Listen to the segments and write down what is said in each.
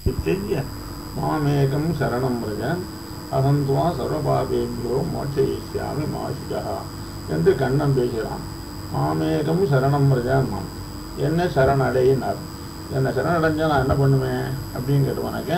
இத்திய மாமேகம் சரணம் ரஜ அகம் துவா சர்வபாபேபியோ மோட்சயிஷ்யாமி மாசுகா என்று கண்ணன் பேசுகிறான் மாமேகம் சரணம் ரஜான் என்ன சரணடையினார் என்னை சரணடைஞ்சா நான் என்ன பண்ணுவேன் அப்படின்னு கேட்டுவானாக்க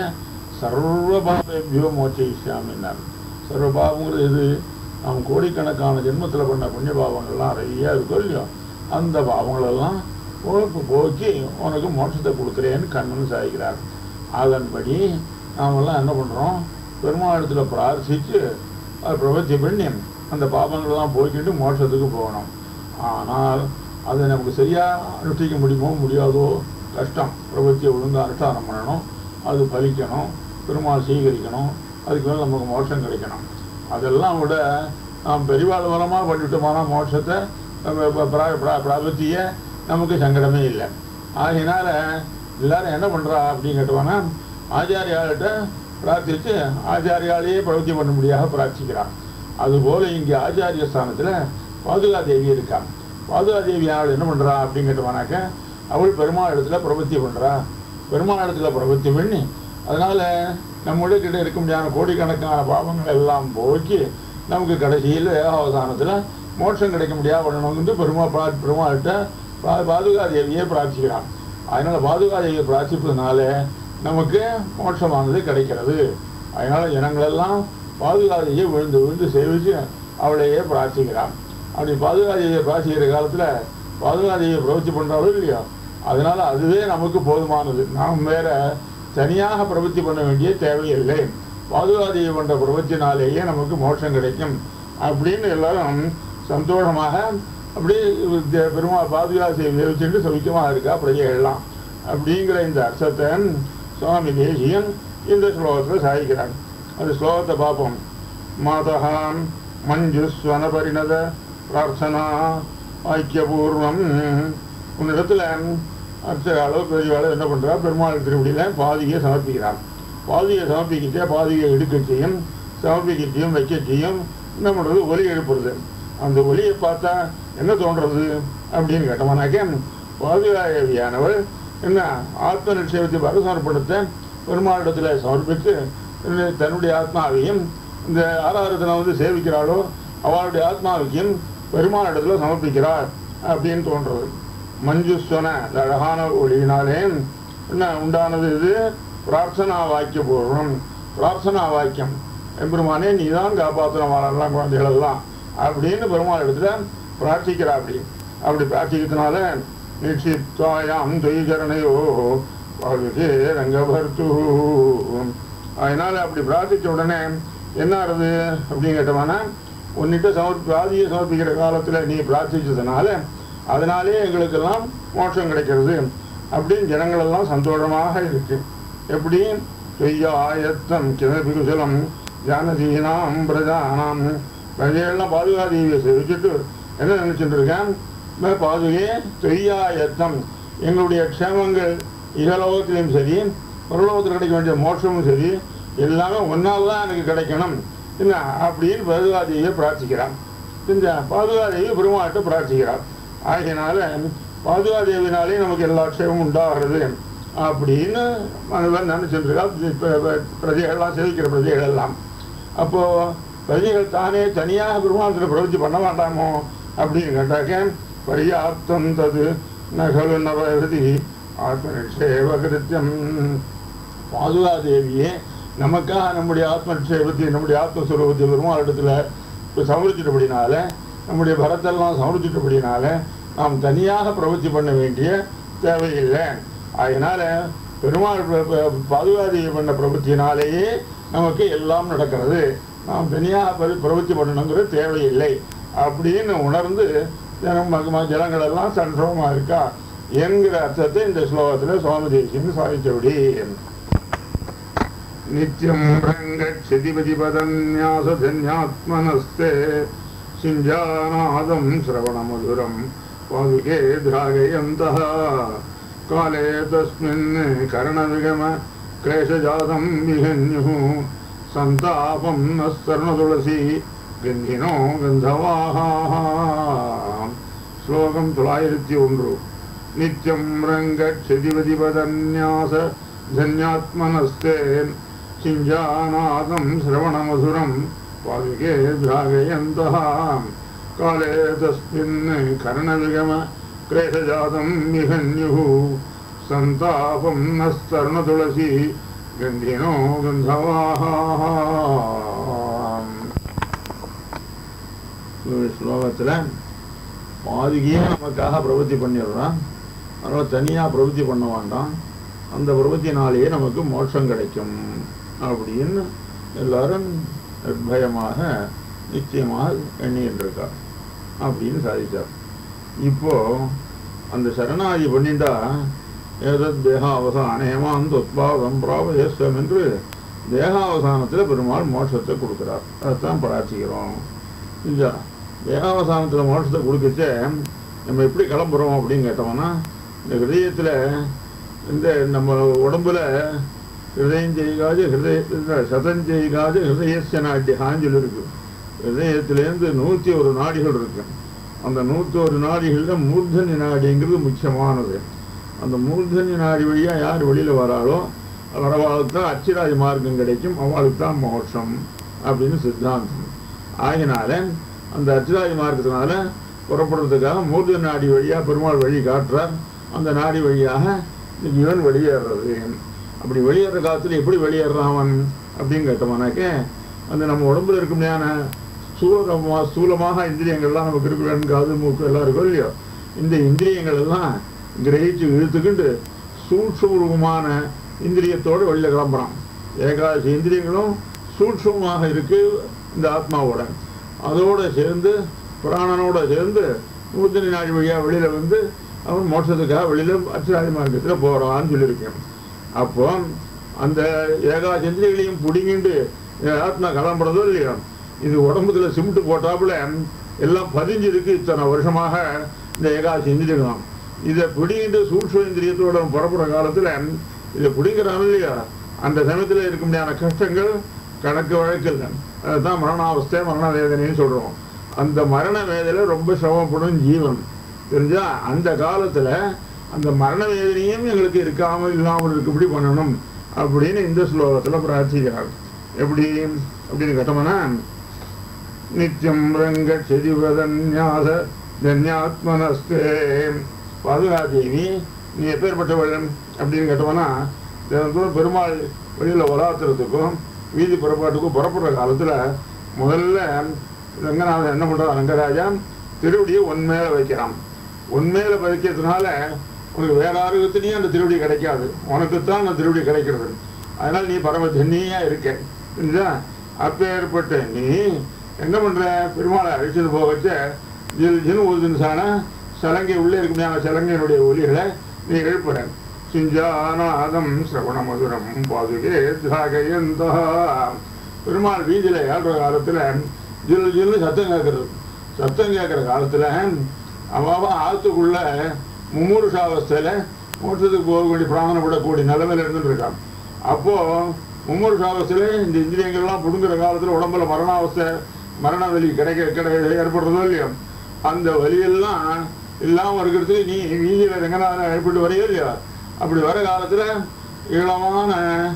சர்வபாபேபியோ மோட்சயிஷ்யாமின்னார் சர்வபாவங்கிறது எது நாம் கோடிக்கணக்கான ஜென்மத்தில் பண்ண புண்ணிய பாவங்கள்லாம் நிறைய இருக்கும் இல்லையோ அந்த பாவங்களெல்லாம் உழைப்பு போக்கி உனக்கு மோட்சத்தை கொடுக்குறேன்னு கண்ணன் சாதிக்கிறார் அதன்படி நாமெல்லாம் என்ன பண்ணுறோம் பெருமாளத்தில் பிரார்த்தித்து அது பிரபத்தி பண்ணி அந்த பாவங்களெல்லாம் போய்க்கிட்டு மோட்சத்துக்கு போகணும் ஆனால் அதை நமக்கு சரியாக அனுஷ்டிக்க முடியுமோ முடியாதோ கஷ்டம் பிரபத்தியை ஒழுங்காக அனுஷ்டானம் பண்ணணும் அது பலிக்கணும் பெருமாள் சீகரிக்கணும் அதுக்கு மேலே நமக்கு மோட்சம் கிடைக்கணும் அதெல்லாம் விட நாம் பெரிவாள் மூலமாக பண்ணிட்டோமான மோட்சத்தை நம்ம ப- பிரா- பிரா- பிராபத்திய நமக்கு சங்கடமே இல்லை ஆகையினால எல்லாரும் என்ன பண்ணுறா அப்படின்னு கேட்டோம்னா ஆச்சாரியாள்கிட்ட பிரார்த்தித்து ஆச்சாரியாலேயே பிரவர்த்தி பண்ண முடியாத பிரார்த்திக்கிறான் அதுபோல் இங்கே ஆச்சாரிய ஸ்தானத்தில் பாதுகா தேவி இருக்கா பாதுகா தேவி அவள் என்ன பண்ணுறா அப்படின்னு கேட்டோம்னாக்க அவள் பெருமாள் இடத்துல பிரவர்த்தி பண்ணுறா பெருமாள் இடத்துல பிரவர்த்தி பண்ணி அதனால் நம்முடைய கிட்ட இருக்க முடியாத கோடிக்கணக்கான பாவங்கள் எல்லாம் போக்கி நமக்கு கடைசியில் அவசானத்தில் மோட்சம் கிடைக்க முடியாது பண்ணணும்னு பெருமா பிரா பெருமாள்கிட்ட பா பாதுகா தேவியை பிரார்த்திக்கிறான் அதனால் பாதுகா தேவியை பிரார்த்திப்பதுனால நமக்கு மோட்சமானது கிடைக்கிறது அதனால் ஜனங்களெல்லாம் பாதுகா தேவியை விழுந்து விழுந்து சேவித்து அவளையே பிரார்த்திக்கிறான் அப்படி பாதுகா தேவியை பிரார்த்திக்கிற காலத்தில் பாதுகா தேவியை பிரவர்த்தி பண்ணுறாலும் இல்லையோ அதனால் அதுவே நமக்கு போதுமானது நாம் வேற தனியாக பிரவர்த்தி பண்ண வேண்டிய தேவையில்லை பாதுகாதேவி பண்ற பிரவர்த்தினாலேயே நமக்கு மோட்சம் கிடைக்கும் அப்படின்னு எல்லாரும் சந்தோஷமாக அப்படி தே- பெருமாள் பாதுகா சேவை வச்சுட்டு சௌக்கியமாக இருக்கா பிரஜைகள்லாம் அப்படிங்கிற இந்த அர்த்தத்தை சுவாமி தேசியன் இந்த ஸ்லோகத்தில் சாதிக்கிறார் அந்த ஸ்லோகத்தை பார்ப்போம் மாதகாம் மஞ்சுஸ்வன பரிணத பிரார்த்தனா ஐக்கியபூர்வம் உன்னிடத்துல அடுத்த அளவு பெரிய அளவு என்ன பண்றா பெருமாள் திருவடியில் பாதியை சமர்ப்பிக்கிறான் பாதியை சமர்ப்பிக்கிட்டே பாதியை எடுக்கச்சையும் சமர்ப்பிக்கச்சையும் வைக்கச்சையும் என்ன பண்ணுறது ஒலி எழுப்புறது அந்த ஒலியை பார்த்தா என்ன தோன்றது அப்படின்னு கேட்டோம்னாக்க பாதுகாதேவியானவள் என்ன ஆத்ம நிச்சயத்தை பரசமர்ப்பணத்தை பெருமாளிடத்தில் சமர்ப்பித்து என்ன தன்னுடைய ஆத்மாவையும் இந்த ஆராதனை வந்து சேவிக்கிறாளோ அவளுடைய ஆத்மாவுக்கும் பெருமாளிடத்தில் சமர்ப்பிக்கிறார் அப்படின்னு தோன்றது மஞ்சுஸ்வன இந்த அழகான ஒளியினாலே என்ன உண்டானது இது பிரார்த்தனா வாக்கிய பூர்வம் பிரார்த்தனா வாக்கியம் எம்பெருமானே நீ தான் காப்பாற்றணும் வாழலாம் குழந்தைகள் எல்லாம் அப்படின்னு பெருமாள் இடத்துல பிரார்த்திக்கிறா அப்படி அப்படி பிரார்த்திக்கிறதுனால நிச்சித்தாயாம் தொய்கரணையோ வாழ்க்கே ரங்கபர்த்து அதனால அப்படி பிரார்த்திச்ச உடனே என்ன ஆறுது அப்படின்னு கேட்டோம்னா உன்னிட்ட சமர்ப்பி ஆதியை சமர்ப்பிக்கிற காலத்தில் நீ பிரார்த்திச்சதுனால அதனாலே எங்களுக்கெல்லாம் மோட்சம் கிடைக்கிறது அப்படின்னு ஜனங்கள் எல்லாம் சந்தோஷமாக இருக்கு எப்படி செய்யாயத்தம் கிணபி குசலம் ஜானதீனாம் பிரஜானாம் பிரஜைகள்லாம் பாதுகாதேவியை சேவிச்சுட்டு என்ன நினைச்சிட்டு இருக்கேன் இந்த பாதுகே தொய்யாயத்தம் எங்களுடைய க்ஷேமங்கள் இகலோகத்திலையும் சரி பரலோகத்தில் கிடைக்க வேண்டிய மோட்சமும் சரி எல்லாமே ஒன்றால் தான் எனக்கு கிடைக்கணும் என்ன அப்படின்னு பாதுகாதேவியை பிரார்த்திக்கிறான் இந்த பாதுகாதேவி பெருமாட்ட பிரார்த்திக்கிறார் ஆகையினால பாதுகாதேவினாலே நமக்கு எல்லா க்ஷேமமும் உண்டாகிறது அப்படின்னு மனிதன் நினைச்சிட்டு இருக்கா இப்ப- இப்ப பிரஜைகள்லாம் சேவிக்கிற பிரஜைகள் எல்லாம் அப்போ பிரஜைகள் தானே தனியாக பெருமாளத்தில் பிரவர்த்தி பண்ண வேண்டாமோ அப்படின்னு கேட்டாக்க பரியாப்தம் தது நகலு நவதி ஆத்ம நிஷேவ கிருத்தியம் பாதுகாதேவியே நமக்காக நம்முடைய ஆத்ம நிஷேபத்தை நம்முடைய ஆத்மஸ்வரூபத்தை பெருமாளிடத்தில் இப்போ சமர்ப்பிச்சிட்டபடினால நம்முடைய பரத்தெல்லாம் சமர்ப்பிச்சிட்டபடினால நாம் தனியாக பிரவர்த்தி பண்ண வேண்டிய தேவையில்லை அதனால பெருமாள் ப- ப- பாதுகாதேவி பண்ண பிரவൃத்தியினாலேயே நமக்கு எல்லாம் நடக்கிறது நாம் தனியாக பிர- பிரவൃத்தி பண்ணணுங்கிற தேவையில்லை அப்படின்னு உணர்ந்து ஜனம் மக- ம- ஜனங்கள் எல்லாம் சந்தோஷமா இருக்கா என்கிற அர்த்தத்தை இந்த ஸ்லோகத்தில் சுவாமி தேசியம் சாதித்தபடி நித்யம் ரங்கட்சிதிபதிபதன்யாசதன்யாத்மனஸ்தே சிஞ்சாநாதம் சிரவணமதுரம் பாதுகே திராகயந்தः காலே தஸ்மின் கரணவிகம क्लेशजातं विहन्युः सन्तापं न स्तर्णतुलसी गन्धिनो गन्धवाहाः श्लोकं தொள்ளாயிரத்தி ஒன்று நித்யம் ரங்கட்சிதிபதிபதன்யாச धन्यात्मनस्ते सिञ्जानादं श्रवणमधुरं पादुके भ्रागयन्तः काले तस्मिन् कर्णविगम क्लेशजातं निहन्युः सन्तापं नस्तरुणतुलसी गन्धिनो गन्धवाः ஸ்லோகத்தில் பாதிகையே நமக்காக பிரவൃத்தி பண்ணிடுறான் அதனால் தனியாக பிரவൃத்தி பண்ண வேண்டாம் அந்த பிரவൃத்தினாலேயே நமக்கு மோட்சம் கிடைக்கும் அப்படின்னு எல்லாரும் நிர்பயமாக நிச்சயமாக எண்ணிட்டு இருக்கார் அப்படின்னு சாதித்தார் இப்போ அந்த சரணாகி பண்ணிட்டா ஏதத் தேகாவசான ஹேமாந்த் உத்பாதம் பிராபயஸ்வம் என்று தேகாவசானத்தில் பெருமாள் மோட்சத்தை கொடுக்குறார் அதைத்தான் பிரார்த்திக்கிறோம் இல்லையா தேகாவசானத்தில் மோட்சத்தை கொடுக்கச்சே நம்ம எப்படி கிளம்புறோம் அப்படின்னு கேட்டோம்னா இந்த ஹிருதயத்தில் இந்த நம்ம உடம்புல ஹிருதயம் செய்காது ஹிருதய சதம் செய்காது ஹிருதயச நாட்டியான்னு சொல்லியிருக்கு ஹிருதயத்திலேருந்து நூற்றி ஒரு நாடிகள் இருக்கு அந்த நூற்றி ஒரு நாடிகளில் மூர்தனி நாடிங்கிறது முக்கியமானது அந்த மூர்தனி நாடி வழியாக யார் வெளியில் வராளோ வரவாளுக்கு தான் அச்சிராஜ மார்க்கம் கிடைக்கும் அவளுக்கு தான் மோட்சம் அப்படின்னு சித்தாந்தம் ஆகினால அந்த அச்சிராஜ மார்க்கத்தினால புறப்படுறதுக்காக மூர்தனி நாடி வழியாக பெருமாள் வழி காட்டுறார் அந்த நாடி வழியாக இந்த ஜீவன் வெளியேறது அப்படி வெளியேற காலத்தில் எப்படி வெளியேறான் அவன் அப்படின்னு கேட்டோம்னாக்க அந்த நம்ம உடம்புல இருக்குமையான ஸ்தூலமாக ஸ்தூலமாக இந்திரியங்கள்லாம் நமக்கு இருக்கு வேணும் காது மூக்கு எல்லாம் இருக்கும் இல்லையோ இந்த இந்திரியங்கள் எல்லாம் கிரகிச்சு இழுத்துக்கிண்டு சூட்சூர்வமான இந்திரியத்தோடு வெளியில் கிளம்புறான் ஏகாதசி இந்திரியங்களும் சூட்சமாக இருக்கு இந்த ஆத்மாவோட அதோட சேர்ந்து பிராணனோட சேர்ந்து நூத்தனி நாடி வழியாக வெளியில் வந்து அவன் மோட்சத்துக்காக வெளியில் அச்சுராதி மார்க்கத்தில் போகிறான்னு சொல்லியிருக்கேன் அப்போ அந்த ஏகாதசி இந்திரியங்களையும் பிடிங்கிண்டு ஆத்மா கிளம்புறதோ இல்லையோ இது உடம்புல சிமெண்ட் போட்டாப்புல எல்லாம் பதிஞ்சிருக்கு இத்தனை வருஷமாக இந்த ஏகாதசி இந்திரியம் இதை பிடிங்கிட்டு சூட்ச இந்திரியத்தோட புறப்புற காலத்தில் இதை பிடிக்கிறான் இல்லையா அந்த சமயத்தில் இருக்க முடியாத கஷ்டங்கள் கணக்கு வழக்கு இல்லை அதுதான் மரணாவஸ்தை மரண வேதனைன்னு சொல்கிறோம் அந்த மரண வேதனை ரொம்ப சிரமப்படும் ஜீவன் தெரிஞ்சா அந்த காலத்தில் அந்த மரண வேதனையும் எங்களுக்கு இருக்காமல் இல்லாமல் இருக்கும்படி பண்ணணும் அப்படின்னு இந்த ஸ்லோகத்தில் பிரார்த்திக்கிறார் எப்படி அப்படின்னு கேட்டோம்னா நித்தியம் ரங்க செதிவதன்யாச தன்யாத்மனஸ்தே பாதுகாதேவி நீ எப்பேற்பட்டவள் அப்படின்னு கேட்டோம்னா தினந்தோறும் பெருமாள் வெளியில் வராத்துறதுக்கும் வீதி புறப்பாட்டுக்கும் புறப்படுற காலத்தில் முதல்ல ரங்கநாதன் என்ன பண்ணுறான் ரங்கராஜா திருவடியை உன்மேல வைக்கிறான் உன்மேல வைக்கிறதுனால உனக்கு வேற ஆரோக்கியத்திலையும் அந்த திருவடி கிடைக்காது உனக்குத்தான் அந்த திருவடி கிடைக்கிறது அதனால நீ பரம தண்ணியா இருக்க புரியுதா அப்பேற்பட்ட நீ என்ன பண்ற பெருமாளை அழிச்சது போக வச்ச ஜில் ஜின் ஊதுன்சான சலங்கை உள்ளே இருக்க சலங்கையினுடைய ஒலிகளை நீ எழுப்புற சிஞ்சானாதம் சிரவண மதுரம் பாதுகே திராகயந்தா பெருமாள் வீதியில் ஏழ்ற காலத்தில் ஜில் ஜில்னு சத்தம் கேட்கறது சத்தம் கேட்குற காலத்தில் அவாவா ஆற்றுக்குள்ள மும்மூருஷாவஸ்தையில் மோட்சத்துக்கு போக வேண்டிய பிராணனை விடக்கூடிய நிலைமையில இருந்துட்டு இருக்கான் அப்போ மும்மூருஷாவஸ்தையில் இந்த இந்திரியங்கள்லாம் பிடுங்குற காலத்தில் உடம்புல மரணாவஸ்தை மரண வலி கிடைக்க கிடைக்க ஏற்படுறதோ இல்லையோ அந்த வலியெல்லாம் இல்லாமல் இருக்கிறதுக்கு நீ வீதியில் ரங்கநாதனை ஏற்பட்டு வரையோ இல்லையா அப்படி வர காலத்தில் இளமான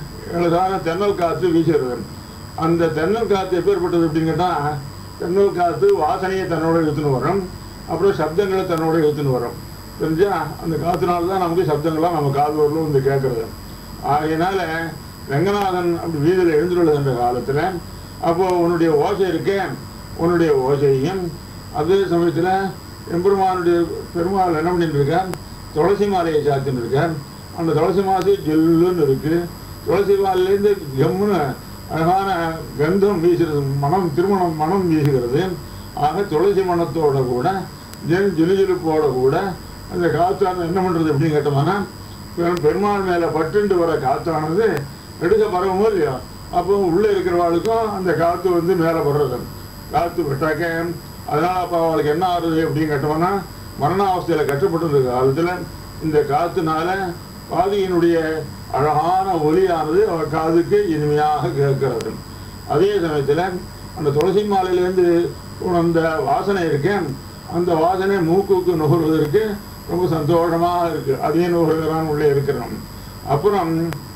இளதான தென்னல் காற்று வீசுறது அந்த தென்னல் காற்று எப்பேற்பட்டது அப்படின்னு கேட்டால் தென்னல் காற்று வாசனையை தன்னோட இழுத்துன்னு வரும் அப்புறம் சப்தங்களை தன்னோட இழுத்துன்னு வரும் தெரிஞ்சா அந்த காற்றுனால தான் நமக்கு சப்தங்கள்லாம் நம்ம காது வரலும் வந்து கேட்கறது ஆகையினால ரங்கநாதன் அப்படி வீதியில் எழுந்துள்ளதுன்ற காலத்தில் அப்போ உன்னுடைய ஓசை இருக்கே உன்னுடைய ஓசையும் அதே சமயத்தில் எம்பெருமானுடைய பெருமாள் என்ன பண்ணிட்டு இருக்கார் துளசி மாலையை சாத்தின்னு இருக்கார் அந்த துளசி மாலை ஜில்லுன்னு இருக்கு துளசி மாலையிலேருந்து கம்முன்னு அழகான கந்தம் வீசுறது மனம் திருமணம் மனம் வீசுகிறது ஆக துளசி மணத்தோட கூட ஜென் ஜிலுஜிலுப்போட கூட அந்த காற்றானது என்ன பண்ணுறது அப்படின்னு கேட்டோம்னா பெரும் பெருமாள் மேலே பட்டுண்டு வர காற்றானது எடுக்க பரவும் இல்லையா அப்போ உள்ளே இருக்கிறவாளுக்கும் அந்த காற்று வந்து மேலே படுறது காற்று விட்டாக்க அதனால் அப்போ அவளுக்கு என்ன ஆகுது அப்படின்னு கேட்டோம்னா மரணாவஸ்தையில் கஷ்டப்பட்டு இருக்க காலத்தில் இந்த காற்றுனால பாதியினுடைய அழகான ஒலியானது அவள் காதுக்கு இனிமையாக கேட்கிறது அதே சமயத்தில் அந்த துளசி மாலையிலேருந்து உணர்ந்த வாசனை இருக்கேன் அந்த வாசனை மூக்குக்கு நுகர்வதற்கு ரொம்ப சந்தோஷமாக இருக்கு அதையும் நுகர்கிறான் உள்ளே இருக்கிறோம் அப்புறம்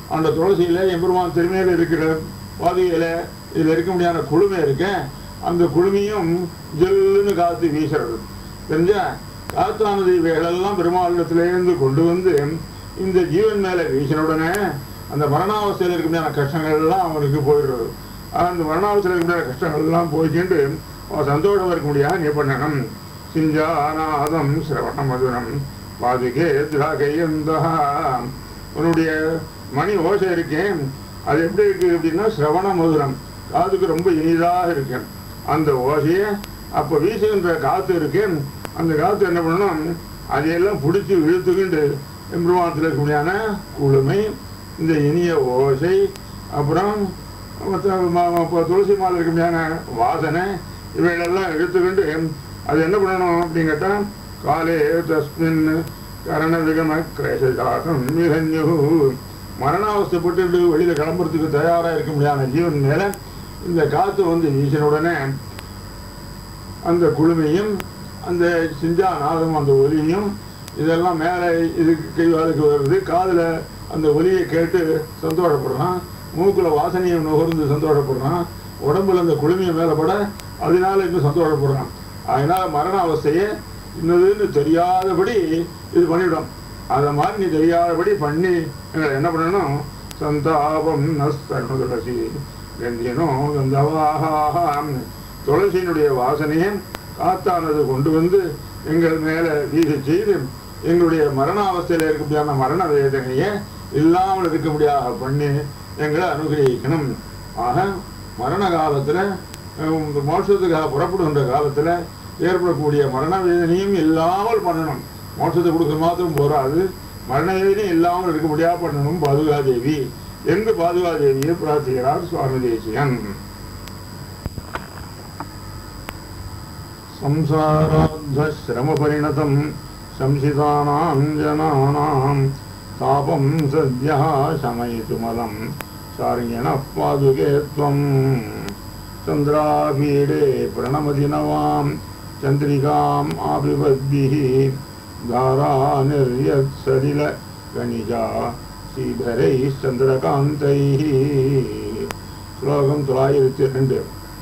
அந்த துளசியில எம்பெருமான் திருமையில இருக்கிற பாதையில இதுல இருக்க முடியாத குளுமை இருக்கேன் அந்த குளுமையும் ஜில்லுன்னு காத்து வீசுறது தெரிஞ்சா காத்தானது இவைகளெல்லாம் பெருமாளிடத்திலேருந்து கொண்டு வந்து இந்த ஜீவன் மேல வீசின உடனே அந்த மரணாவஸ்தையில் இருக்க முடியாத கஷ்டங்கள் எல்லாம் அவனுக்கு போயிடுறது ஆனா, அந்த மரணாவஸ்தையில் இருக்க முடியாத கஷ்டங்கள் எல்லாம் போய்க்கிண்டு அவன் சந்தோஷம் இருக்க முடியாது நீ பண்ணணும் சிஞ்சாநாதம் சிரவண மதுரம் பாதுகே திராகையந்தா உன்னுடைய மணி ஓசை இருக்கேன் அது எப்படி இருக்கு அப்படின்னா சிரவண மதுரம் காதுக்கு ரொம்ப இனிதாக இருக்கு அந்த ஓசையை அப்போ வீசுகின்ற காத்து இருக்கு அந்த காத்து என்ன பண்ணணும் அதையெல்லாம் பிடிச்சி இழுத்துக்கிண்டு எம்பெருமானத்தில் இருக்கக்கூடியான குளுமை இந்த இனிய ஓசை அப்புறம் மற்ற ம- ம- இப்போ துளசி மாலை இருக்க முடியாத வாசனை இவைகளெல்லாம் எடுத்துக்கிண்டு அது என்ன பண்ணணும் அப்படின்னு கேட்டால் காலே தஸ்மின் கரண விகம கிரேசாகம் மிகஞ்சு மரணாவஸ்தைப்பட்டு வெளியில கிளம்புறதுக்கு தயாரா இருக்க முடியாத ஜீவன் மேல இந்த காத்து வந்து வீசின உடனே அந்த குளுமையும் அந்த சிஞ்சா நாதம் அந்த ஒலியும் இதெல்லாம் மேலே இது கைவாளுக்கு வருது காதுல அந்த ஒலியை கேட்டு சந்தோஷப்படுறான் மூக்குல வாசனையை நுகர்ந்து சந்தோஷப்படுறான் உடம்புல அந்த குளுமையை மேலே பட அதனால இன்னும் சந்தோஷப்படுறான் அதனால மரண அவஸ்தையை இன்னதுன்னு தெரியாதபடி இது பண்ணிவிடும் அதை மாதிரி நீ தெரியாதபடி பண்ணி எங்களை என்ன பண்ணணும் சந்தாபம் நஸ்தர்ண துளசி கந்தியனோ கந்தவாகாம் துளசியினுடைய வாசனையை காத்தானது கொண்டு வந்து எங்கள் மேல வீசி செய்து எங்களுடைய மரண அவஸ்தையில இருக்க முடியாத மரண வேதனையை இல்லாமல் இருக்க முடியாத பண்ணி எங்களை அனுகிரகிக்கணும் ஆக மரண காலத்துல அஹ், இந்த மோட்சத்துக்காக புறப்படுகின்ற காலத்துல ஏற்படக்கூடிய மரண வேதனையும் இல்லாமல் பண்ணணும் மோட்சத்தை கொடுக்க மாத்திரம் போராது மரண வேதனையும் இல்லாமல் இருக்க முடியாது பண்ணணும் பாதுகாதேவி என்று பாதுகாதேவியை பிரார்த்திக்கிறார் சுவாமி தேசியன் संसाराध्वश्रमपरिणतं संसितानां जनानां तापं सद्यः शमयितुमलं सार्यणः पादुके त्वं चन्द्रापीडे प्रणमति नवां चन्द्रिकाम् आपिबद्भिः धारा निर्यत्सलिलगणिजा श्रीधरैश्चन्द्रकान्तैः श्लोकं தொள்ளாயிரத்தி ரெண்டு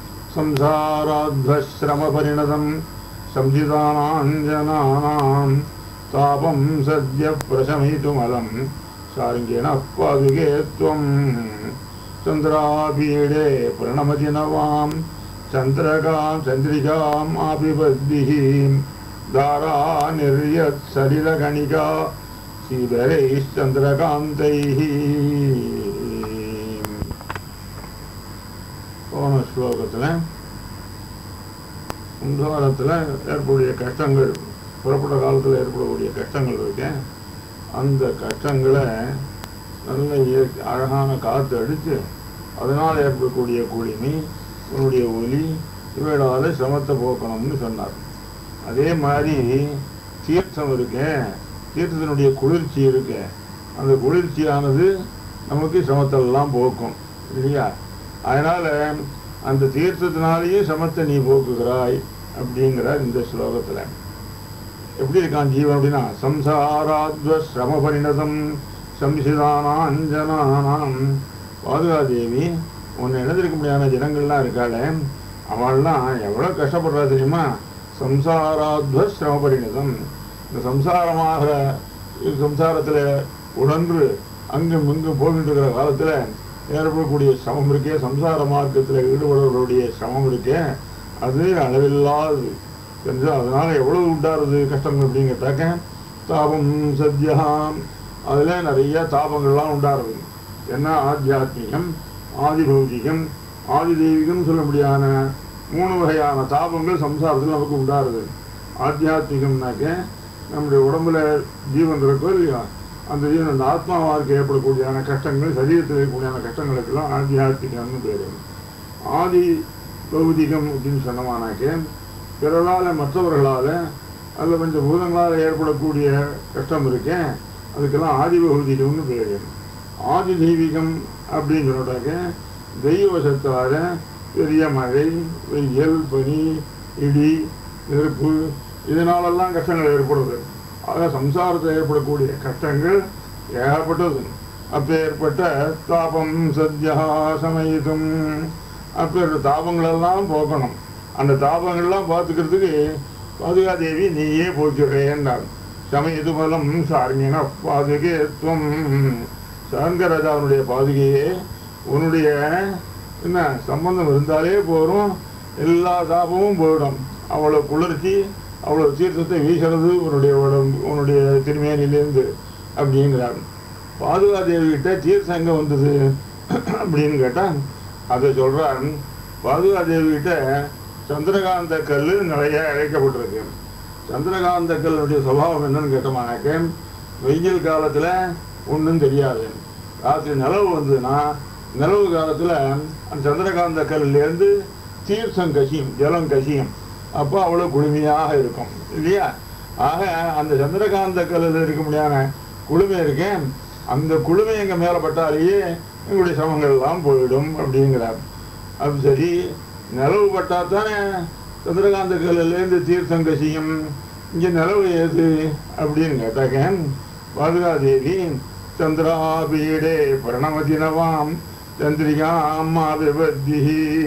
संसाराध्वश्रमपरिणतं संसितानाञ्जनानां तापं सद्य प्रशमितुमलं सार्ङ्गिणः पादुके त्वं चन्द्रापीडे प्रणमति नवां चन्द्रकां चन्द्रिकाम् आपिबद्भिः दारा निर्यत्सलिलगणिका श्रीधरैश्चन्द्रकान्तैः போன ஸ்லோகத்தில் சம்சாரத்தில் ஏற்படக்கூடிய கஷ்டங்கள் புறப்பட்ட காலத்தில் ஏற்படக்கூடிய கஷ்டங்கள் இருக்கு அந்த கஷ்டங்களை நல்ல இயற்கை அழகான காற்று அடித்து அதனால் ஏற்படக்கூடிய குளிமை உன்னுடைய ஒலி இவைகளால் சிரமத்தை போக்கணும்னு சொன்னார் அதே மாதிரி தீர்த்தம் இருக்கு தீர்த்தத்தினுடைய குளிர்ச்சி இருக்கு அந்த குளிர்ச்சியானது நமக்கு சிரமத்தெல்லாம் போக்கும் இல்லையா அதனால அந்த தீர்த்தத்தினாலேயே சமத்தை நீ போக்குகிறாய் அப்படிங்கிறார் இந்த ஸ்லோகத்துல எப்படி இருக்கான் ஜீவன் அப்படின்னா சம்சாராத்வ சிரம பரிணதம் சம்சிதானாஞ்சனானாம் பாதுகாதேவி உன்னை எழுந்திருக்க முடியாத ஜனங்கள்லாம் இருக்காளே அவள்லாம் எவ்வளோ கஷ்டப்படுறா தெரியுமா சம்சாராத்வ சிரம பரிணதம் இந்த சம்சாரமாகிற சம்சாரத்தில் உடன்று அங்கும் இங்கும் போகிட்டு இருக்கிற காலத்தில் ஏற்படக்கூடிய சிரமம் இருக்கே சம்சார மார்க்கத்தில் ஈடுபடுறவர்களுடைய சிரமம் இருக்கே அது அளவில்லாது என்று அதனால எவ்வளவு உண்டாருது கஷ்டங்கள் அப்படிங்கிறதாக்க தாபம் சத்யாம் அதில் நிறைய தாபங்கள்லாம் உண்டாருது என்ன ஆத்தியாத்மிகம் ஆதி பௌதிகம் ஆதி தெய்வீகம் சொல்ல முடியாத மூணு வகையான தாபங்கள் சம்சாரத்தில் நமக்கு உண்டாருது ஆத்தியாத்மிகம்னாக்க நம்முடைய உடம்புல ஜீவன் இருக்கோ இல்லையா அந்த ஜீவன் அந்த ஆத்மாவாருக்கு ஏற்படக்கூடியான கஷ்டங்கள் சரீரத்தில் இருக்கக்கூடியான கஷ்டங்களுக்கெல்லாம் ஆத்தியாத்மிகம்னு பேர் ஆதி பௌதிகம் அப்படின்னு சொன்னோமானாக்க பிறரால மற்றவர்களால அல்ல கொஞ்சம் பூதங்களால் ஏற்படக்கூடிய கஷ்டம் இருக்கேன் அதுக்கெல்லாம் ஆதி பௌதிகம்னு பேர் ஆதி தெய்வீகம் அப்படின்னு சொன்னாக்க தெய்வசத்தால பெரிய மழை வெயில் பனி இடி நெருப்பு இதனாலெல்லாம் கஷ்டங்கள் ஏற்படுது ஆக சம்சாரத்தில் ஏற்படக்கூடிய கஷ்டங்கள் ஏகப்பட்டது அப்பேற்பட்ட தாபம் சத்யா சமயிதும் அப்பேற்பட்ட தாபங்களெல்லாம் போக்கணும் அந்த தாபங்கள்லாம் பார்த்துக்கிறதுக்கு பாதுகாதேவி நீயே போக்கிறேன்னார் சமயது பலம் சார்மின பாதுகே துவம் சங்கரஜாவுடைய பாதுகையே உன்னுடைய என்ன சம்பந்தம் இருந்தாலே போரும் எல்லா தாபமும் போயிடும் அவ்வளோ குளிர்ச்சி அவ்வளோ தீர்த்தத்தை வீசுறது உன்னுடைய உடம்பு உன்னுடைய திருமேனிலேருந்து அப்படிங்கிறார் பாதுகாதேவி கிட்ட தீர்த்தம் எங்கே வந்தது அப்படின்னு கேட்டால் அதை சொல்கிறார் பாதுகாதேவி கிட்ட சந்திரகாந்த கல் நிறைய இழைக்கப்பட்டிருக்கு சந்திரகாந்த கல்லுடைய சுபாவம் என்னன்னு கேட்டோம்னாக்க வெயில் காலத்தில் ஒன்றும் தெரியாது ராத்திரி நிலவு வந்ததுன்னா நிலவு காலத்தில் அந்த சந்திரகாந்த கல்லேருந்து தீர்த்தம் கசியும் ஜலம் கசியும் அப்போ அவ்வளோ குளுமையாக இருக்கும் இல்லையா ஆக அந்த சந்திரகாந்த கல்லில் இருக்க முடியாத குளுமை இருக்கேன் அந்த குளுமை எங்கள் மேலே பட்டாலேயே எங்களுடைய சமங்கள் எல்லாம் போயிடும் அப்படிங்கிறார் அது சரி நிலவு பட்டா தானே சந்திரகாந்த கல்லிலேருந்து தீர்த்தம் கசியும் இங்கே நிலவு ஏது அப்படின்னு கேட்டாக்க பாதுகாதேவி சந்திராபீடே பிரணவதினவாம் சந்திரிகா அம்மா விபத்தி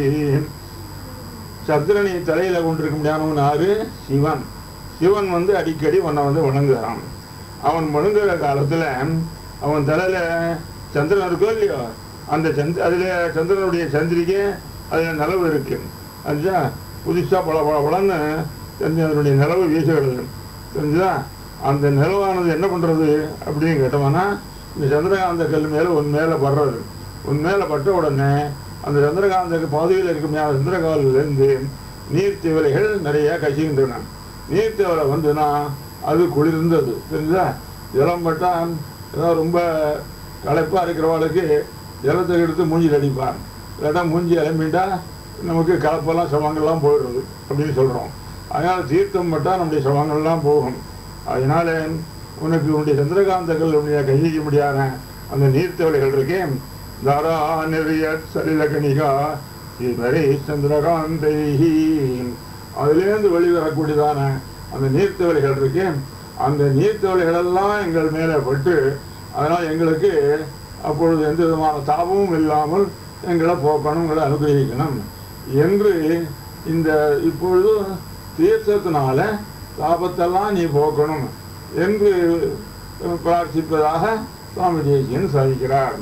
சந்திரனை தலையில கொண்டிருக்க முடியாதவன் யாரு சிவன் சிவன் வந்து அடிக்கடி உன்னை வந்து வணங்குகிறான் அவன் வணங்குற காலத்துல அவன் தலையில சந்திரன் இருக்கோ இல்லையோ அந்த சந்த் அதுல சந்திரனுடைய சந்திரிகை அதுல நிலவு இருக்கு அதுதான் புதுசா பல பல பலன்னு சந்திரனுடைய நிலவு வீசுகிறது தெரிஞ்சுதா அந்த நிலவானது என்ன பண்றது அப்படின்னு கேட்டோம்னா இந்த சந்திரகாந்த கல் மேல உன் மேல படுறது உன் மேல பட்ட உடனே அந்த சந்திரகாந்த பாதையில் இருக்கும் சந்திரகாலிலிருந்து நீர்த்திவலைகள் நிறைய கசிகின்றன நீர்த்திவலை வந்துன்னா அது குளிர்ந்தது தெரிஞ்சா ஜலம் பட்டா ஏதோ ரொம்ப களைப்பா இருக்கிறவளுக்கு ஜலத்தை எடுத்து மூஞ்சில் அடிப்பான் இல்லாட்டா மூஞ்சி அலம்பிட்டா நமக்கு கலப்பெல்லாம் சிரமங்கள்லாம் போயிடுறது அப்படின்னு சொல்கிறோம் அதனால் தீர்த்தம் பட்டால் நம்முடைய சிரமங்கள்லாம் போகும் அதனால உனக்கு உன்னுடைய சந்திரகாந்தங்கள் உன்னுடைய கையிக்க முடியாத அந்த நீர்த்தவளைகள் இருக்கேன் தாரா நெறிய சலிலகணிகா ஸ்ரீவரை சந்திரகாந்தை அதுலேருந்து வெளிவரக்கூடியதான அந்த நீர்த்தவளைகள் இருக்கேன் அந்த நீர்த்தவளைகள் எல்லாம் எங்கள் மேலே பட்டு அதனால் எங்களுக்கு அப்பொழுது எந்த விதமான தாபமும் இல்லாமல் எங்களை போக்கணும் எங்களை அனுகிரகிக்கணும் என்று இந்த இப்பொழுது தீர்த்தத்தினால தாபத்தெல்லாம் நீ போக்கணும் என்று பிரார்த்திப்பதாக சுவாமி தேசியன் சாதிக்கிறார்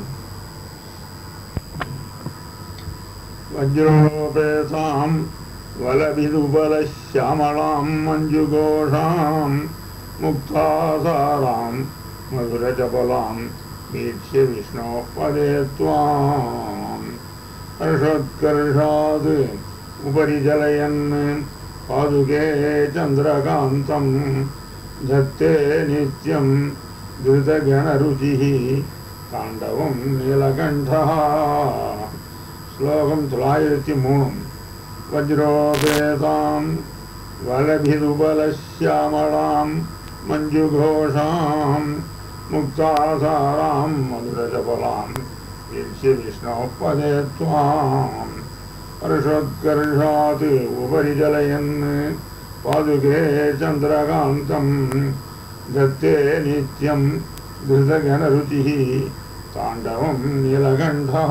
வஜ்ரோபேதாம் வலபிதுபலश्यामलां मञ्जुघोषां मुक्तासारां मधुरचपलां वीक्ष्य विष्णोः पदे त्वाम् हर्षोत्कर्षात् उपरि जलयन् पादुके चन्द्रकान्तं धत्ते नित्यं धृतगणरुचिः ताण्डवं नीलकण्ठः श्लोकं தொள்ளாயிரத்தி மூணு वज्रोपेतां वलभिदुबलश्यामलां मञ्जुघोषां मुक्तासारां मधुरचपलां वीक्ष्य विष्णोः पदे त्वाम् हर्षोत्कर्षात् उपरि जलयन् पादुके चन्द्रकान्तं दत्ते नित्यं धृतगणरुचिः ताण्डवं नीलकण्ठः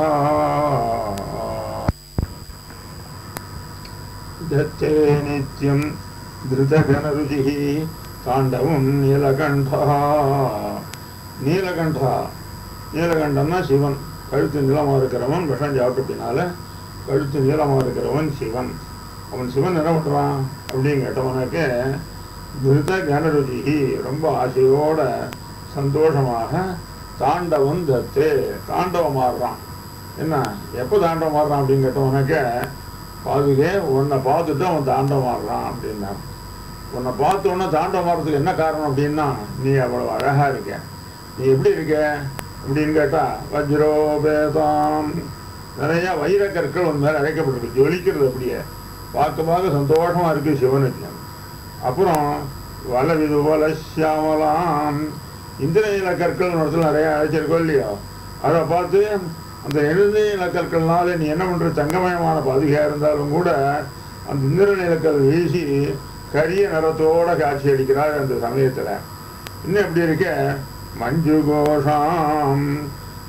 दत्ते नित्यं धृतगणरुचिः தாண்டவம் நீலகண்டா நீலகண்டா நீலகண்டம்னா சிவன் கழுத்து நீளமாக இருக்கிறவன் விஷம் சாப்பிட்டதுனால கழுத்து நீளமாக இருக்கிறவன் சிவன் அவன் சிவன் என்ன பண்ணுறான் அப்படின்னு கேட்டவனாக்க திருத கனருஜி ரொம்ப ஆசையோட சந்தோஷமாக தாண்டவம் தத்து தாண்டவம் ஆடுறான் என்ன எப்போ தாண்டவம் ஆடுறான் அப்படின்னு கேட்டவனாக்க பாதுகே உன்னை பார்த்துட்டு அவன் தாண்டவம் ஆடுறான் அப்படின்னா உன்னை பார்த்த உடனே தாண்டம் வர்றதுக்கு என்ன காரணம் அப்படின்னா நீ அவ்வளவு அழகா இருக்க நீ எப்படி இருக்க அப்படின்னு கேட்டா வஜ்ரோபேதாம் நிறைய வைரக்கற்கள் உன் மேல அழைக்கப்பட்டிருக்கு ஜொலிக்கிறது அப்படியே பார்க்க பார்க்க சந்தோஷமா இருக்கு சிவனுக்கு அப்புறம் வலவிது வலசியாமலாம் இந்திரநீல கற்கள் இடத்துல நிறைய அழைச்சிருக்கோம் இல்லையோ அதை பார்த்து அந்த எழுநீல கற்கள்னால நீ என்ன பண்ற தங்கமயமான பாதுகையா இருந்தாலும் கூட அந்த இந்திரநீலக்கல் வீசி கரிய நிறத்தோட காட்சி அளிக்கிறார் அந்த சமயத்துல இன்னும் எப்படி இருக்க மஞ்சு கோஷாம்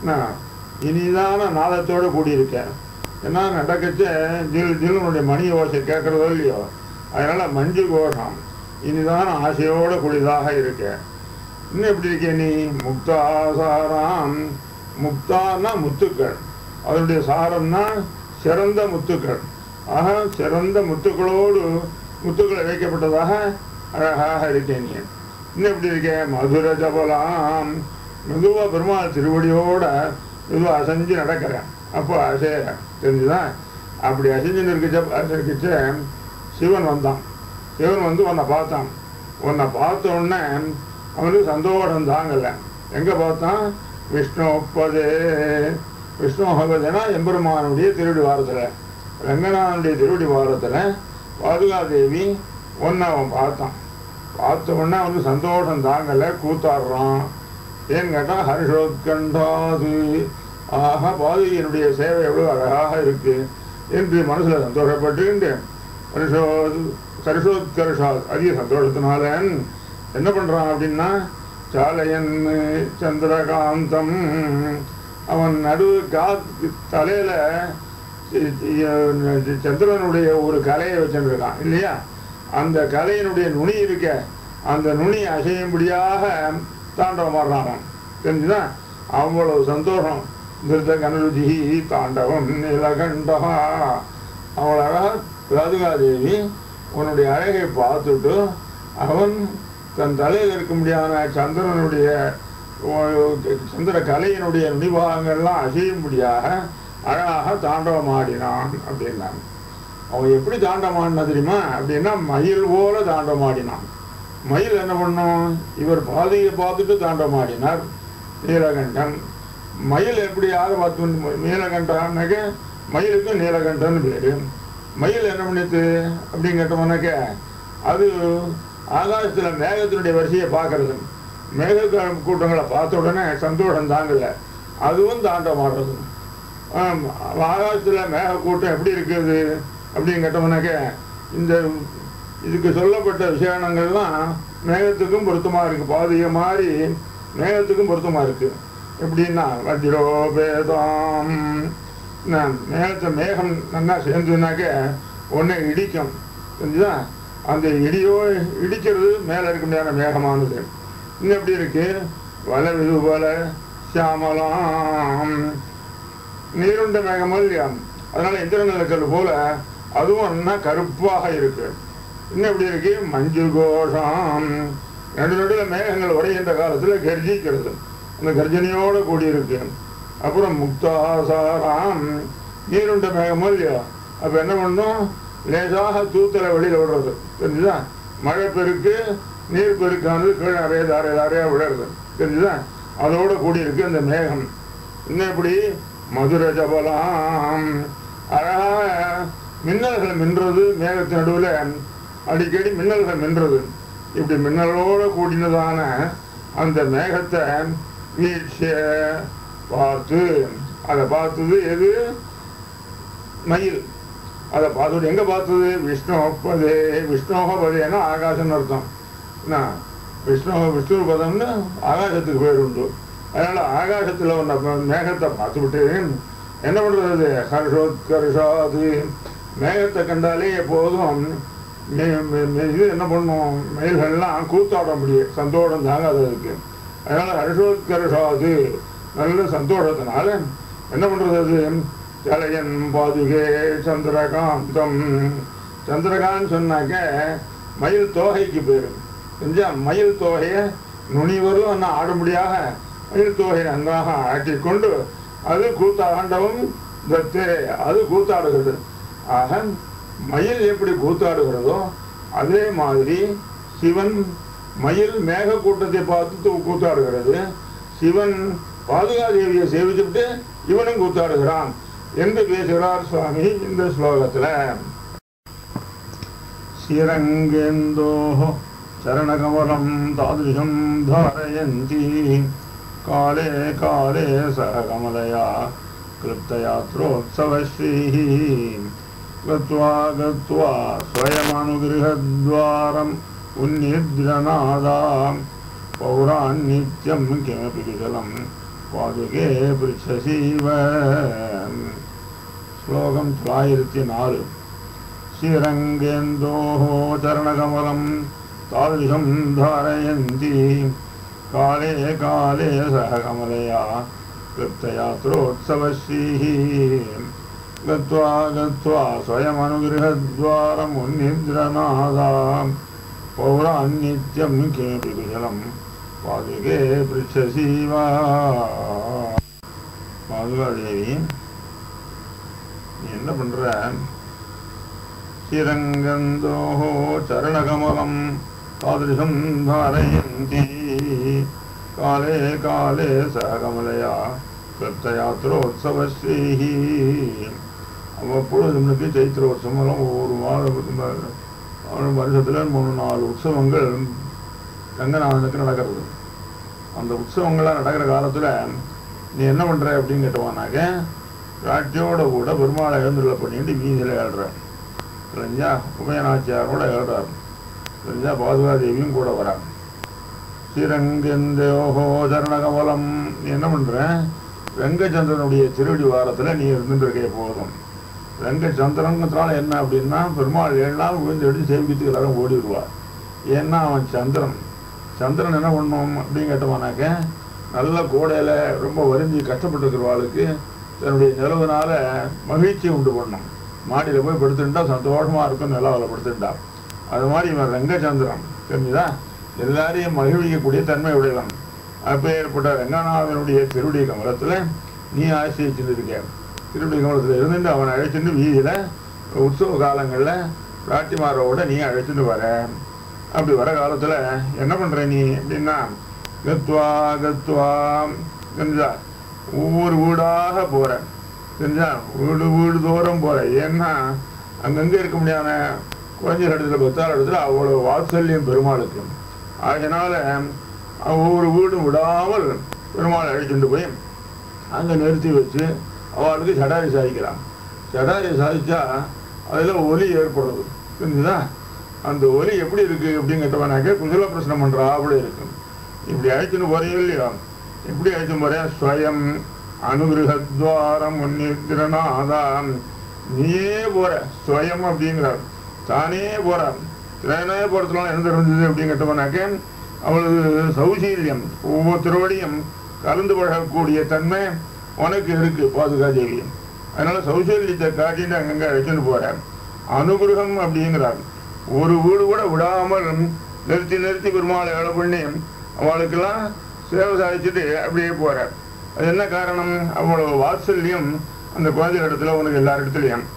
நான் இனிதான நாதத்தோடு கூடியிருக்க ஏன்னா நடக்கச்ச ஜில் ஜில்னுடைய மணி ஓசை கேட்கறதோ இல்லையோ அதனால மஞ்சு கோஷம் இனிதான ஆசையோடு கூடியதாக இருக்க இன்னும் எப்படி இருக்க நீ முக்தாசாராம் முக்தான்னா முத்துக்கள் அதனுடைய சாரம்னா சிறந்த முத்துக்கள் ஆக சிறந்த முத்துக்களோடு முத்துக்களை வைக்கப்பட்டதாக அழகாக இருக்கேன் நீ இன்னும் எப்படி இருக்கேன் மதுர ஜபலாம் மெதுவாக பெருமாள் திருவடியோட மெதுவாக அசைஞ்சு நடக்கிறேன் அப்போ அசைகிறேன் தெரிஞ்சுதான் அப்படி அசைஞ்சு நிற்கிச்ச அசைக்கிச்ச சிவன் வந்தான் சிவன் வந்து உன்னை பார்த்தான் உன்னை பார்த்த உடனே அவனுக்கு சந்தோஷம் தாங்கல எங்கே பார்த்தான் விஷ்ணு பதே விஷ்ணு பதேனா எம்பெருமானுடைய திருவடி வாரத்தில் ரங்கநாதனுடைய திருவடி வாரத்தில் பாதுகாதேவி ஒன்றை அவன் பார்த்தான் பார்த்த உடனே அவனுக்கு சந்தோஷம் தாங்கலை கூத்தாடுறான் ஏன்னு கேட்டால் ஹர்ஷோத்கண்டாது ஆஹா பாதுகையினுடைய சேவை எவ்வளோ அழகாக இருக்கு என்று மனசில் சந்தோஷப்பட்டுக்கிண்டு ஹர்ஷோ ஹர்ஷோத்கர்ஷாத் அதிக சந்தோஷத்தினால என்ன பண்ணுறான் அப்படின்னா சாலையன் சந்திரகாந்தம் அவன் நடு கா தலையில சந்திரனுடைய ஒரு கலையை வச்சுருக்கான் இல்லையா அந்த கலையினுடைய நுனி இருக்க அந்த நுனி அசையும்படியாக தாண்டவம் ஆடுறான் அவன் தெரிஞ்சுதான் அவ்வளவு சந்தோஷம் திருத்த கனருதி தாண்டவம் நிலகண்டா அவளாக ராதுகாதேவி உன்னுடைய அழகை பார்த்துட்டு அவன் தன் தலையில் இருக்க முடியாத சந்திரனுடைய சந்திர கலையினுடைய நுனிபாகங்கள்லாம் அசையும்படியாக அழகாக தாண்டவம் ஆடினான் அப்படின்னாங்க அவன் எப்படி தாண்டம் ஆடினா தெரியுமா அப்படின்னா மயில் போல தாண்டம் ஆடினான் மயில் என்ன பண்ணும் இவர் பாதையை பார்த்துட்டு தாண்டம் ஆடினார் நீலகண்டன் மயில் எப்படி யாரை பார்த்து நீலகண்டான்னாக்க மயிலுக்கு நீலகண்டன் பேரு மயில் என்ன பண்ணிட்டு அப்படின்னு கேட்டோம்னாக்க அது ஆகாசத்தில் மேகத்தினுடைய வரிசையை பார்க்கறது மேக கூட்டங்களை பார்த்த உடனே சந்தோஷம் தாங்கல அதுவும் தாண்டம் ஆடுறது ஆகாசத்தில் மேக கூட்டம் எப்படி இருக்குது அப்படின்னு கேட்டோம்னாக்க இந்த இதுக்கு சொல்லப்பட்ட விஷயங்கள்லாம் மேகத்துக்கும் பொருத்தமாக இருக்குது பாதிய மாதிரி மேகத்துக்கும் பொருத்தமாக இருக்குது எப்படின்னா வஜ்ரோபேதம் மேகத்தை மேகம் நல்லா சேர்ந்துனாக்க உடனே இடிக்கும் தெரிஞ்சுதா அந்த இடியோ இடிக்கிறது மேலே இருக்க முடியாத மேகமானது இன்னும் எப்படி இருக்கு வல விதுபல சியாமலாம் நீருண்ட மேகமோ இல்லையா அதனால இந்திரநிலக்கல் போல அதுவும் என்ன கருப்பாக இருக்கு இன்னும் எப்படி இருக்கு மஞ்சு கோஷம் நடு நடுவில் மேகங்கள் உரைகின்ற காலத்தில் கர்ஜிக்கிறது அந்த கர்ஜனையோடு கூடியிருக்கு அப்புறம் முக்தாசாராம் நீருண்ட மேகமோ இல்லையா அப்போ என்ன பண்ணும் லேசாக தூத்தலை வெளியில் விடுறது தெரிஞ்சுதா மழை பெருக்கு நீர் பெருக்கானது கீழே நிறைய தாரை தாரையாக விடுறது தெரிஞ்சுதா அதோட கூடியிருக்கு அந்த மேகம் இன்னும் எப்படி மதுர ஜபலாம் அழகாக மின்னல்கள் மின்றது மேகத்தின் நடுவில் அடிக்கடி மின்னல்கள் மின்றது இப்படி மின்னலோடு கூடினதான அந்த மேகத்தை வீழ்ச்ச பார்த்து அதை பார்த்தது எது மயில் அதை பார்த்துட்டு எங்கே பார்த்தது விஷ்ணுபதே விஷ்ணோபதேன்னா ஆகாசம்னு அர்த்தம் என்ன விஷ்ணு விஷ்ணு பதம்னு ஆகாசத்துக்கு பேர் உண்டு அதனால் ஆகாசத்தில் ஒன்று மேகத்தை பார்த்துவிட்டு என்ன பண்ணுறது ஹர்ஷோத்கர்ஷாது மேகத்தை கண்டாலே எப்போதும் இது என்ன பண்ணும் மயில்கள்லாம் கூத்தாட முடியும் சந்தோஷம் தாங்க அது இருக்கு அதனால் ஹர்ஷோத்கர்ஷாது நல்ல சந்தோஷத்தினால என்ன பண்ணுறது அது தலையன் பாதுகே சந்திரகாந்தம் சந்திரகாந்த் சொன்னாக்க மயில் தோகைக்கு பேர் செஞ்சா மயில் தோகையை நுனிவரும் என்ன ஆடும்படியாக மயில் தோகை நன்றாக ஆட்டிக்கொண்டு அது கூத்தாண்டவும் தத்தே அது கூத்தாடுகிறது ஆக மயில் எப்படி கூத்தாடுகிறதோ அதே மாதிரி சிவன் மயில் மேக கூட்டத்தை பார்த்து கூத்தாடுகிறது சிவன் பாதுகாதேவியை சேவிச்சுட்டு இவனும் கூத்தாடுகிறான் என்று பேசுகிறார் சுவாமி இந்த ஸ்லோகத்தில் ஸ்ரீரங்கேந்தோ சரணகமலம் தாதிருஷம் தாரயந்தி காலே காலே சக கமலயா क्लृप्तयात्रोत्सवश्रीः गत्वा गत्वा स्वयमनुगृहद्वारम् उन्निद्रनादा पौरान्नित्यं किमपि कुशलं பாதுகே பிருச்சசீவ ஸ்லோகம் தொள்ளாயிரத்தி நாலு ஸ்ரீரங்கேந்தோः चरणकमलं तादृशं धारयन्ति काले काले सह कमलया कृप्तयात्रोत्सवश्रीः गत्वा गत्वा स्वयमनुगृहद्वारमुन्निद्रनादा पौरान्नित्यं किमपि कुशलं पादुके पृच्छसि वा பாதுகாதேவி நீ என்ன பண்ற ஸ்ரீரங்கந்தோः चरणकमलं तादृशं धारयन्ति काले काले सह कमलया कृप्तयात्रोत्सवश्रीः அவ்வப்பொழுது நம்மளுக்கு சைத்திர உற்சவம் ஒவ்வொரு மாதம் வருஷத்தில் மூணு நாலு உற்சவங்கள் ரங்கநாதனுக்கு நடக்கிறது அந்த உற்சவங்கள்லாம் நடக்கிற காலத்தில் நீ என்ன பண்ணுற அப்படின்னு கேட்டவானாக்க ராட்டியோட கூட பெருமாளை எழுந்துள்ள பண்ணிட்டு வீதியில் ஏழ்ற தெரிஞ்சா உபயநாச்சியாரோட ஏழ்றார் தெரிஞ்சா பாதுகாதேவியும் கூட வரா ஸ்ரீரங்கந்தோஹோ சரணகமலம் நீ என்ன பண்ற வெங்கச்சந்திரனுடைய திருவடி வாரத்தில் நீ இருந்துட்டு இருக்கே போதும் வெங்கச்சந்திரங்கிறதுனால என்ன அப்படின்னா பெருமாள் ஏழு நாள் விழுந்து எடுத்து சேவிக்கிறதுக்கு எல்லாரும் ஓடிடுவார் ஏன்னா அவன் சந்திரன் சந்திரன் என்ன பண்ணும் அப்படின்னு கேட்டோம்னாக்க நல்ல கோடையில் ரொம்ப வருந்தி கஷ்டப்பட்டுருக்கிறவாளுக்கு தன்னுடைய நிலவுனால மகிழ்ச்சி உண்டு பண்ணும் மாடியில் போய் படுத்துட்டா சந்தோஷமாக இருக்கும் நிலவில் படுத்துட்டா அது மாதிரி இவன் ரங்கச்சந்திரன் தெரிஞ்சுதா எல்லாரையும் மகிழ்விக்கக்கூடிய தன்மை உடையவன் அப்பேற்பட்ட ரங்கநாதனுடைய திருவடி கமலத்தில் நீ ஆசிரிச்சுட்டு இருக்க திருவடி கமலத்தில் இருந்துட்டு அவனை அழைச்சிட்டு வீதியில் உற்சவ காலங்களில் ராட்டிமாரோட நீ அழைச்சிட்டு வர அப்படி வர காலத்தில் என்ன பண்ணுற நீ அப்படின்னா கத்வா கத்வா தெரிஞ்சா ஒவ்வொரு வீடாக போற தெரிஞ்சா வீடு வீடு தூரம் போற ஏன்னா அங்கங்கே இருக்க முடியாத குழந்தைகள் இடத்துல பத்தாள் இடத்துல அவ்வளோ வாத்சல்யம் பெருமாளுக்கு அதனால ஒவ்வொரு வீடும் விடாமல் பெருமாளை அழைச்சிட்டு போய் அங்கே நிறுத்தி வச்சு அவளுக்கு சடாரி சாதிக்கிறான் சடாரி சாதிச்சா அதில் ஒலி ஏற்படுது தெரிஞ்சுதா அந்த ஒலி எப்படி இருக்கு அப்படின்னு கேட்டவனாக்க குசல பிரச்சனை பண்றா அப்படி இருக்கு இப்படி அழைச்சுன்னு போறையோ இல்லையோ எப்படி அழைச்சு போறேன் ஸ்வயம் அனுகிரகத்வாரம் முன்னித்திரனாதான் நீயே போற ஸ்வயம் அப்படிங்கிறார் தானே போறார் தானே போறதுனால என்ன இருந்தது அப்படின்னு கேட்டவனாக்க அவளது சௌசீல்யம் ஒவ்வொரு திருவடியும் கலந்து பழகக்கூடிய தன்மை உனக்கு இருக்கு பாதுகாதேவி அதனால சௌசல்யத்தை காட்டிட்டு அங்கங்க அழைச்சிட்டு போற அனுகிரகம் அப்படிங்கிறார் ஒரு வீடு கூட விடாமல் நிறுத்தி நிறுத்தி பெருமாளை வேலை பண்ணி அவளுக்கெல்லாம் சேவை சாதிச்சுட்டு அப்படியே போற அது என்ன காரணம் அவ்வளவு வாத்சல்யம் அந்த குழந்தை இடத்துல உனக்கு எல்லா இடத்துலையும்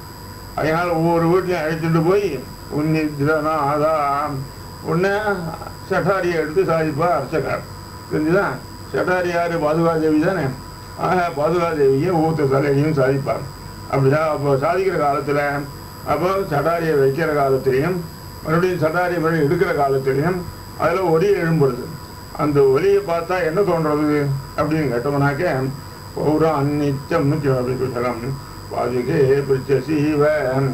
அதனால ஒவ்வொரு வீட்லையும் அழைச்சிட்டு போய் உன்னிதிரனா அதான் உன்னை சட்டாரியை எடுத்து சாதிப்பா அர்ச்சகர் தெரிஞ்சுதான் சட்டாரி யாரு பாதுகாதேவி தானே ஆக பாதுகாதேவியை ஒவ்வொருத்த தலையையும் சாதிப்பார் அப்படிதான் அப்போ சாதிக்கிற காலத்தில் அப்போ சட்டாரியை வைக்கிற காலத்திலையும் மறுபடியும் சட்டாரியை மறுபடியும் எடுக்கிற காலத்திலையும் அதில் ஒலி எழும்புறது அந்த ஒலியை பார்த்தா என்ன தோன்றது அப்படின்னு கேட்டோம்னாக்க பௌரா அந்நித்தம் குசலம் பாதுகே பிரிச்ச சீவ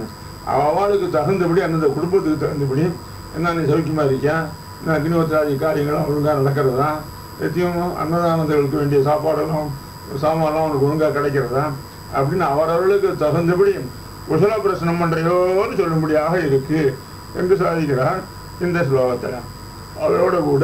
அவளுக்கு தகுந்தபடி அந்தந்த குடும்பத்துக்கு தகுந்தபடி என்ன நீ சௌக்கியமா இருக்கியா என்ன அக்னிவத்திராதி காரியங்களும் ஒழுங்காக நடக்கிறதா நித்தியம் அன்னதானங்களுக்கு வேண்டிய சாப்பாடெல்லாம் சாமான்லாம் அவனுக்கு ஒழுங்காக கிடைக்கிறதா அப்படின்னு அவரவர்களுக்கு தகுந்தபடி குசல பிரசனம் பண்றையோன்னு சொல்லும்படியாக இருக்கு என்று சாதிக்கிறார் இந்த ஸ்லோகத்தில் அவரோட கூட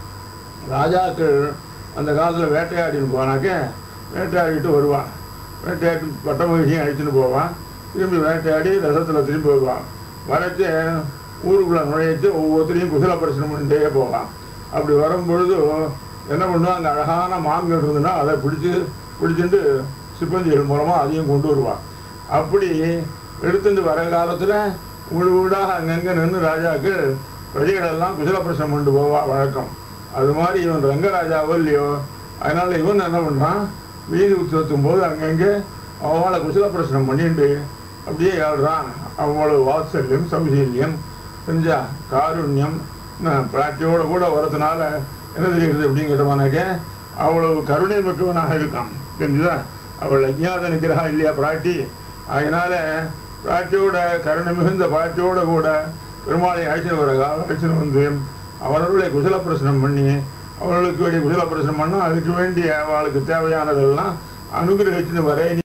ராஜாக்கள் அந்த காலத்தில் வேட்டையாடின்னு போனாக்க வேட்டையாடிட்டு வருவான் வேட்டையாடி பட்ட மகிழ்ச்சியும் அழிச்சுட்டு போவான் திரும்பி வேட்டையாடி ரசத்தில் திரும்பி வருவான் வரச்சு ஊருக்குள்ளே நுழையிட்டு ஒவ்வொருத்தரையும் குசல பிரச்சனை பண்ணிட்டே போவான் அப்படி வரும்பொழுது என்ன பண்ணுவான் அங்கே அழகான மான்கள் இருந்ததுன்னா அதை பிடிச்சி பிடிச்சிட்டு சிப்பந்திகள் மூலமாக அதையும் கொண்டு வருவான் அப்படி எடுத்துட்டு வர காலத்தில் வீடு வீடாக அங்கங்கே நின்று ராஜாக்கள் பிரஜைகளெல்லாம் குசல பிரச்சனை பண்ணிட்டு போவா வழக்கம் அது மாதிரி இவன் ரங்கராஜாவோ இல்லையோ அதனால இவன் என்ன பண்ணுறான் வீதி உற்சவத்தும் போது அங்கங்கே அவளை குசல பிரச்சனை பண்ணிட்டு அப்படியே ஏழ்றான் அவ்வளவு வாத்சல்யம் சௌசீல்யம் செஞ்சா காருண்யம் பிராட்டியோட கூட வரதுனால என்ன தெரியுது அப்படின்னு கேட்டவனாக்க அவ்வளவு கருணை மிக்கவனாக இருக்கான் தெரிஞ்சுதா அவள் அஜ்ஞாத நிகிரகா இல்லையா பிராட்டி அதனால பிராட்டியோட கருணை மிகுந்த பிராட்டியோட கூட பெருமாளை அழைச்சிட்டு வர காலம் அழைச்சிட்டு வந்து அவர்களுடைய குசல பிரசனம் பண்ணி அவர்களுக்கு வேண்டிய குசல பிரசனம் பண்ணா அதுக்கு வேண்டிய அவளுக்கு தேவையானதெல்லாம் அனுகிரகிச்சுன்னு வரேன்